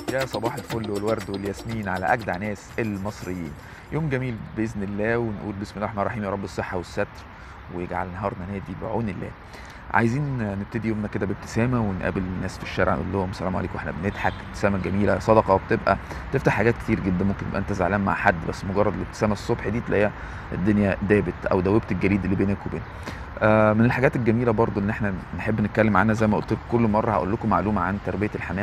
يا صباح الفل والورد والياسمين على اجدع ناس المصريين يوم جميل باذن الله ونقول بسم الله الرحمن الرحيم يا رب الصحه والستر ويجعل نهارنا نادي بعون الله عايزين نبتدي يومنا كده بابتسامه ونقابل الناس في الشارع نقول لهم السلام عليكم واحنا بنضحك ابتسامه جميله صدقه وبتبقى تفتح حاجات كتير جدا ممكن تبقى انت زعلان مع حد بس مجرد الابتسامه الصبح دي تلاقيها الدنيا دابت او دوبت الجليد اللي بينك وبينه آه من الحاجات الجميله برضو ان احنا نحب نتكلم عنها زي ما قلت لكم كل مره هقول لكم معلومه عن تربيه الحمام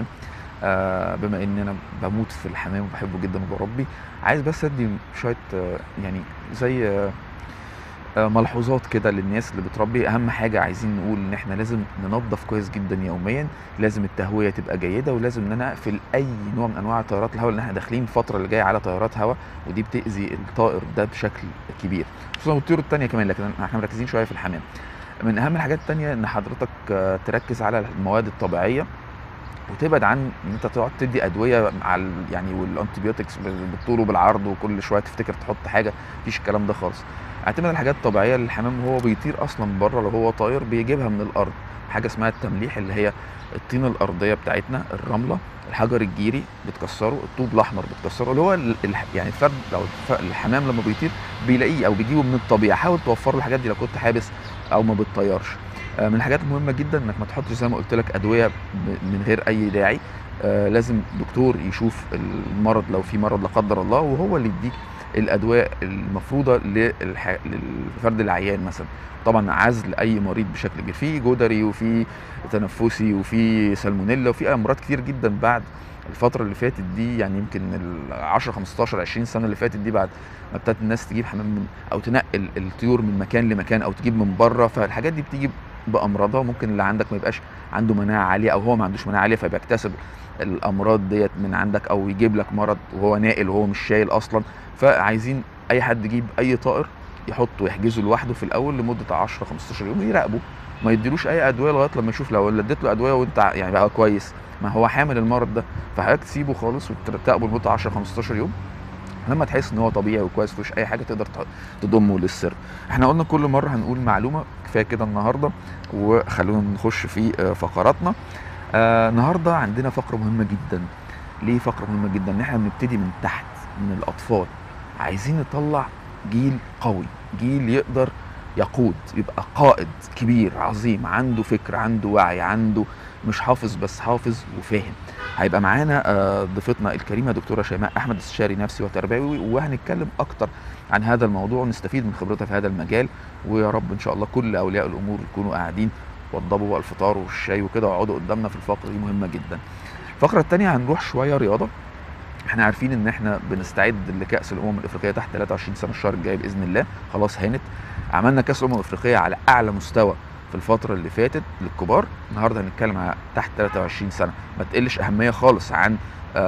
آه بما ان انا بموت في الحمام وبحبه جدا وبربي عايز بس ادي شويه آه يعني زي آه آه، ملحوظات كده للناس اللي بتربي اهم حاجه عايزين نقول ان احنا لازم ننظف كويس جدا يوميا لازم التهويه تبقى جيده ولازم ان انا اقفل اي نوع من انواع تيارات الهواء لان احنا داخلين الفتره اللي جايه على تيارات هواء ودي بتاذي الطائر ده بشكل كبير خصوصا الطيور التانية كمان لكن احنا مركزين شويه في الحمام من اهم الحاجات التانية ان حضرتك آه، تركز على المواد الطبيعيه وتبعد عن ان انت تقعد تدي ادويه على ال- يعني والانتيبيوتكس بالطول وبالعرض وكل شويه تفتكر تحط حاجه مفيش الكلام ده خالص اعتمد على الحاجات الطبيعيه اللي الحمام وهو بيطير اصلا بره لو هو طاير بيجيبها من الارض حاجه اسمها التمليح اللي هي الطينه الارضيه بتاعتنا الرمله الحجر الجيري بتكسره الطوب الاحمر بتكسره اللي هو ال- الح- يعني الفرد لو الف- الحمام لما بيطير بيلاقيه او بيجيبه من الطبيعه حاول توفر له الحاجات دي لو كنت حابس او ما بتطيرش آه، من الحاجات المهمه جدا انك ما تحطش زي ما قلت لك ادويه ب- من غير اي داعي آه، لازم دكتور يشوف المرض لو في مرض لا قدر الله وهو اللي يديك الادويه المفروضه للح... للفرد العيان مثلا طبعا عزل اي مريض بشكل كبير في جدري وفي تنفسي وفي سالمونيلا وفي امراض كتير جدا بعد الفتره اللي فاتت دي يعني يمكن ال 10 15 20 سنه اللي فاتت دي بعد ما ابتدت الناس تجيب حمام من او تنقل الطيور من مكان لمكان او تجيب من بره فالحاجات دي بتيجي بامراضها ممكن اللي عندك ما يبقاش عنده مناعه عاليه او هو ما عندوش مناعه عاليه فبيكتسب الامراض ديت من عندك او يجيب لك مرض وهو ناقل وهو مش شايل اصلا فعايزين اي حد يجيب اي طائر يحطه ويحجزه لوحده في الاول لمده 10 15 يوم يراقبه ما يديلوش اي ادويه لغايه لما يشوف لو اللي اديت له ادويه وانت ع- يعني بقى كويس ما هو حامل المرض ده فحضرتك تسيبه خالص وتراقبه لمده 10 15 يوم لما تحس ان هو طبيعي وكويس مفيش اي حاجه تقدر تح- تضمه للسر احنا قلنا كل مره هنقول معلومه كفايه كده النهارده وخلونا نخش في آه، فقراتنا آه النهارده عندنا فقره مهمه جدا ليه فقره مهمه جدا ان احنا بنبتدي من تحت من الاطفال عايزين نطلع جيل قوي جيل يقدر يقود يبقى قائد كبير عظيم عنده فكر عنده وعي عنده مش حافظ بس حافظ وفاهم هيبقى معانا آه، ضيفتنا الكريمه دكتوره شيماء احمد استشاري نفسي وتربوي وهنتكلم اكتر عن هذا الموضوع ونستفيد من خبرتها في هذا المجال ويا رب ان شاء الله كل اولياء الامور يكونوا قاعدين وضبوا بقى الفطار والشاي وكده ويقعدوا قدامنا في الفقره دي مهمه جدا الفقره الثانيه هنروح شويه رياضه احنا عارفين ان احنا بنستعد لكاس الامم الافريقيه تحت 23 سنه الشهر الجاي باذن الله خلاص هانت عملنا كاس الامم الافريقيه على اعلى مستوى في الفتره اللي فاتت للكبار النهارده هنتكلم على تحت 23 سنه ما تقلش اهميه خالص عن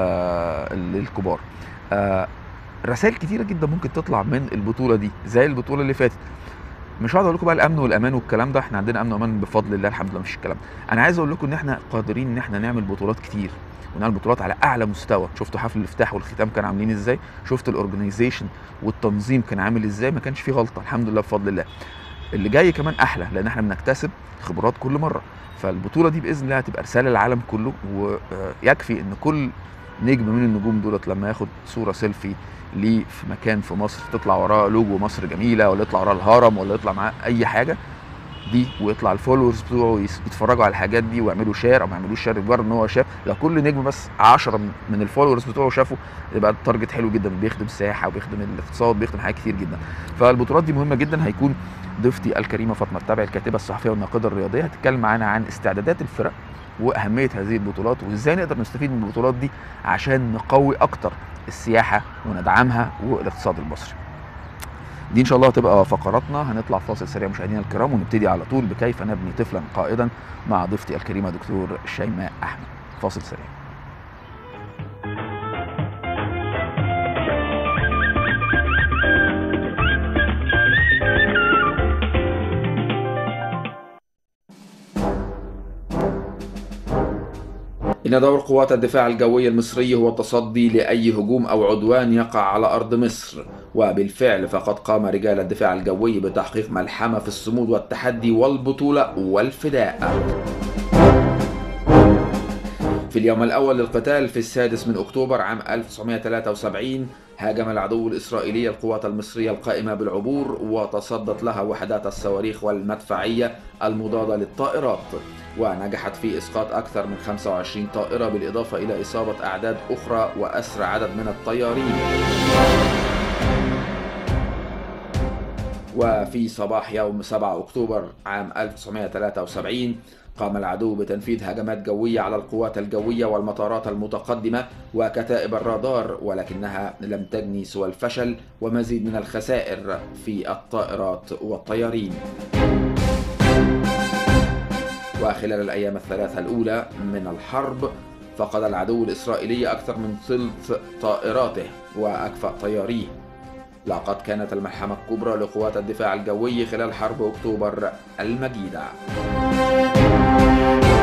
آه الكبار آه رسائل كتيره جدا ممكن تطلع من البطوله دي زي البطوله اللي فاتت مش هقعد اقول لكم بقى الامن والامان والكلام ده احنا عندنا امن وامان بفضل الله الحمد لله مفيش الكلام ده. انا عايز اقول لكم ان احنا قادرين ان احنا نعمل بطولات كتير ونعمل بطولات على اعلى مستوى شفتوا حفل الافتتاح والختام كانوا عاملين ازاي شفت الاورجنايزيشن والتنظيم كان عامل ازاي ما كانش فيه غلطه الحمد لله بفضل الله اللي جاي كمان احلى لان احنا بنكتسب خبرات كل مره فالبطوله دي باذن الله هتبقى رساله للعالم كله ويكفي ان كل نجم من النجوم دولت لما ياخد صوره سيلفي ليه في مكان في مصر تطلع وراه لوجو مصر جميله ولا يطلع وراه الهرم ولا يطلع معاه اي حاجه دي ويطلع الفولورز بتوعه يس- يتفرجوا على الحاجات دي ويعملوا شير او ما يعملوش شير مجرد ان هو شاف لو كل نجم بس 10 من- من الفولورز بتوعه شافوا يبقى التارجت حلو جدا بيخدم السياحه وبيخدم الاقتصاد بيخدم حاجات كتير جدا فالبطولات دي مهمه جدا هيكون ضيفتي الكريمه فاطمه التابع الكاتبه الصحفيه والناقده الرياضيه هتتكلم معانا عن استعدادات الفرق واهميه هذه البطولات وازاي نقدر نستفيد من البطولات دي عشان نقوي اكتر السياحه وندعمها والاقتصاد المصري دي ان شاء الله هتبقى فقراتنا هنطلع فاصل سريع مشاهدينا الكرام ونبتدي على طول بكيف نبني طفلا قائدا مع ضيفتي الكريمه دكتور شيماء احمد فاصل سريع إن دور قوات الدفاع الجوي المصري هو التصدي لأي هجوم أو عدوان يقع على أرض مصر وبالفعل فقد قام رجال الدفاع الجوي بتحقيق ملحمة في الصمود والتحدي والبطولة والفداء في اليوم الأول للقتال في السادس من أكتوبر عام 1973 هاجم العدو الإسرائيلي القوات المصرية القائمة بالعبور وتصدت لها وحدات الصواريخ والمدفعية المضادة للطائرات ونجحت في إسقاط أكثر من 25 طائرة بالإضافة إلى إصابة أعداد أخرى وأسر عدد من الطيارين وفي صباح يوم 7 أكتوبر عام 1973 قام العدو بتنفيذ هجمات جوية على القوات الجوية والمطارات المتقدمة وكتائب الرادار ولكنها لم تجني سوى الفشل ومزيد من الخسائر في الطائرات والطيارين وخلال الأيام الثلاثة الأولى من الحرب فقد العدو الإسرائيلي أكثر من ثلث طائراته وأكفأ طياريه لقد كانت الملحمة الكبرى لقوات الدفاع الجوي خلال حرب أكتوبر المجيدة